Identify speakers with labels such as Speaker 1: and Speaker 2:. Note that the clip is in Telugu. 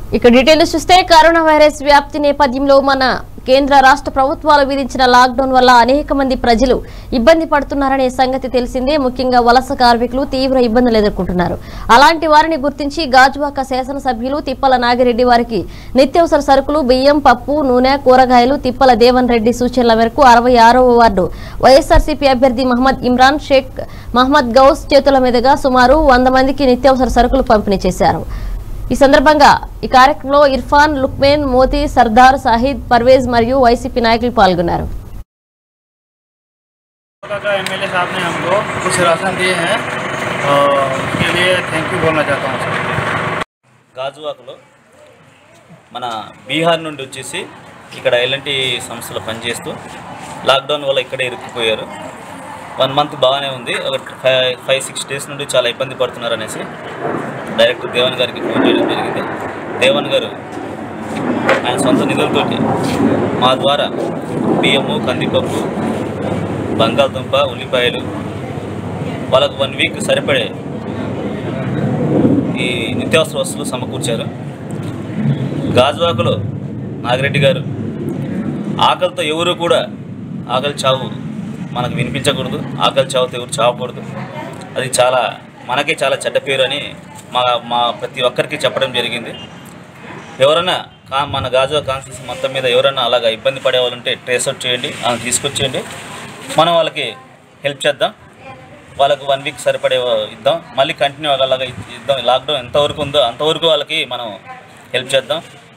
Speaker 1: ఇక డీటెయిల్స్ చూస్తే కరోనా వైరస్ వ్యాప్తి నేపథ్యంలో మన కేంద్ర రాష్ట్ర ప్రభుత్వాలు విధించిన లాక్డౌన్ వల్ల అనేక మంది ప్రజలు ఇబ్బంది పడుతున్నారనే సంగతి తెలిసిందే ముఖ్యంగా వలస కార్మికులు తీవ్ర ఇబ్బందులు ఎదుర్కొంటున్నారు అలాంటి వారిని గుర్తించి గాజువాక శాసనసభ్యులు తిప్పల నాగిరెడ్డి వారికి నిత్యావసర సరుకులు బియ్యం పప్పు నూనె కూరగాయలు తిప్పల దేవన్ రెడ్డి సూచనల మేరకు అరవై ఆరవ వార్డు వైఎస్ఆర్సీపీ అభ్యర్థి మహమ్మద్ ఇమ్రాన్ షేక్ మహమ్మద్ గౌస్ చేతుల మీదుగా సుమారు వంద మందికి నిత్యావసర సరుకులు పంపిణీ చేశారు ఈ సందర్భంగా ఈ కార్యక్రమంలో ఇర్ఫాన్ లుక్మేన్ మోతీ సర్దార్ సాహిద్ పర్వేజ్ మరియు వైసీపీ నాయకులు పాల్గొన్నారు
Speaker 2: का एम एल साहब ने हमको कुछ राशन दिए हैं और उसके लिए थैंक यू बोलना चाहता हूँ सर
Speaker 3: గాజువాకలో మన బీహార్ నుండి వచ్చేసి ఇక్కడ ఎలాంటి సంస్థలు పనిచేస్తూ లాక్డౌన్ వల్ల ఇక్కడే ఇరుక్కుపోయారు వన్ మంత్ బాగానే ఉంది ఒక ఫైవ్ ఫైవ్ సిక్స్ డేస్ నుండి చాలా ఇబ్బంది పడుతున్నారు అనేసి డైరెక్టర్ దేవన్ గారికి ఫోన్ చేయడం జరిగింది దేవన్ గారు ఆయన సొంత నిధులతోటి మా ద్వారా బియ్యము కందిపప్పు బంగాళదుంప ఉల్లిపాయలు వాళ్ళకు వన్ వీక్ సరిపడే ఈ నిత్యావసర వస్తువులు సమకూర్చారు గాజువాకలో నాగిరెడ్డి గారు ఆకలితో ఎవరు కూడా ఆకలి చావు మనకు వినిపించకూడదు ఆకలి చావుతో ఎవరు చావకూడదు అది చాలా మనకే చాలా చెడ్డ పేరు అని మా మా ప్రతి ఒక్కరికి చెప్పడం జరిగింది ఎవరైనా కా మన గాజువా కాన్స్టిట్యూన్సీ మొత్తం మీద ఎవరైనా అలాగా ఇబ్బంది పడే వాళ్ళు ఉంటే ట్రేస్ అవుట్ చేయండి ఆమె తీసుకొచ్చేయండి మనం వాళ్ళకి హెల్ప్ చేద్దాం వాళ్ళకు వన్ వీక్ సరిపడే ఇద్దాం మళ్ళీ కంటిన్యూ అలాగా ఇద్దాం లాక్డౌన్ ఎంతవరకు ఉందో అంతవరకు వాళ్ళకి మనం హెల్ప్ చేద్దాం